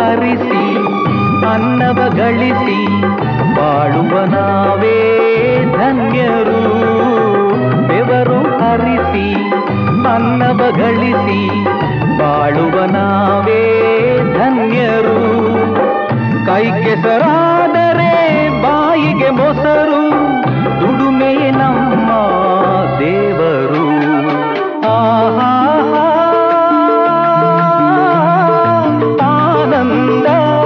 ಹರಿಸಿ ಅನ್ನವ ಗಳಿಸಿ ಬಾಳುವ ನಾವೇ ಧನ್ಯರು ಬೆವರು ಹರಿಸಿ ಅನ್ನವ ಗಳಿಸಿ ಬಾಳುವ ನಾವೇ ಧನ್ಯರು ಕೈ ಕೆಸರಾದರೆ ಬಾಯಿಗೆ ಮೊಸರು ದುಡುಮೆ ನಮ್ಮ ದೇವರು ಆಹಾ ಆನಂದ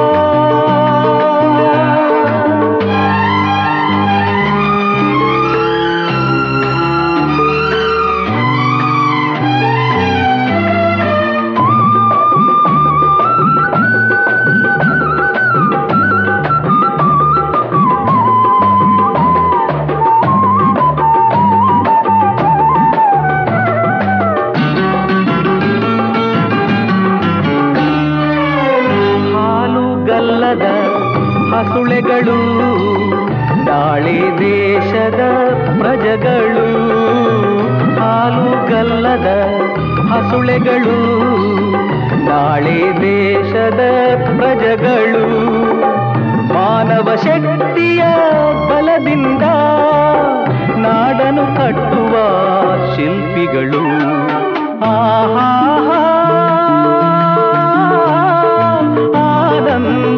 ಹಾಲು ಗಲ್ಲದ ಹಸುಳೆಗಳು ನಾಳೆ ದೇಶದ ಪ್ರಜೆಗಳು ಹಾಲು ಗಲ್ಲದ ಹಸುಳೆಗಳು ನಾಳೆ ದೇಶದ ಪ್ರಜೆಗಳು ಮಾನವ ಶಕ್ತಿಯ ಬಲದಿಂದ ನಾಡನು ಕಟ್ಟುವ ಶಿಲ್ಪಿಗಳು ಆಹಾ ಆನಂದ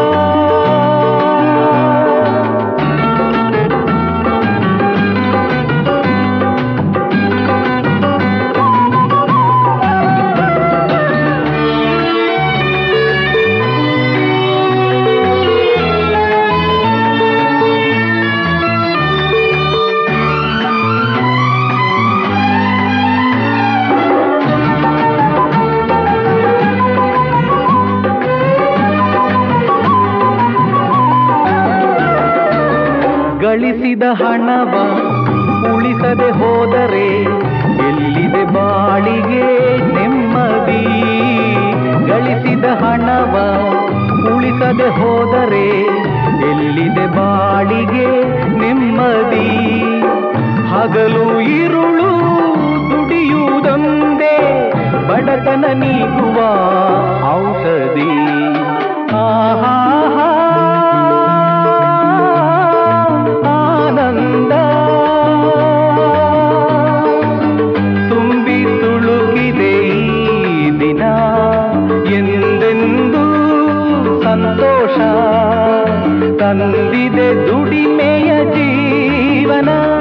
ಗಳಿಸಿದ ಹಣವ ಉಳಿಸದೆ ಹೋದರೆ ಎಲ್ಲಿದೆ ಬಾಳಿಗೆ ನೆಮ್ಮದಿ ಗಳಿಸಿದ ಹಣವ ಉಳಿಸದೆ ಹೋದರೆ ಎಲ್ಲಿದೆ ಬಾಳಿಗೆ ನೆಮ್ಮದಿ ಹಗಲು ಇರುಳು ದುಡಿಯುವುದೊಂದೇ ಬಡತನ ನೀಗುವ ಔಷಧಿ ಆಹಾ ಆನಂದ ತುಂಬಿ ತುಳುಕಿದೆ ಈ ದಿನ ಎಂದೆಂದೂ ಸಂತೋಷ ತಂದಿದೆ ದುಡಿಮೆಯ ಜೀವನ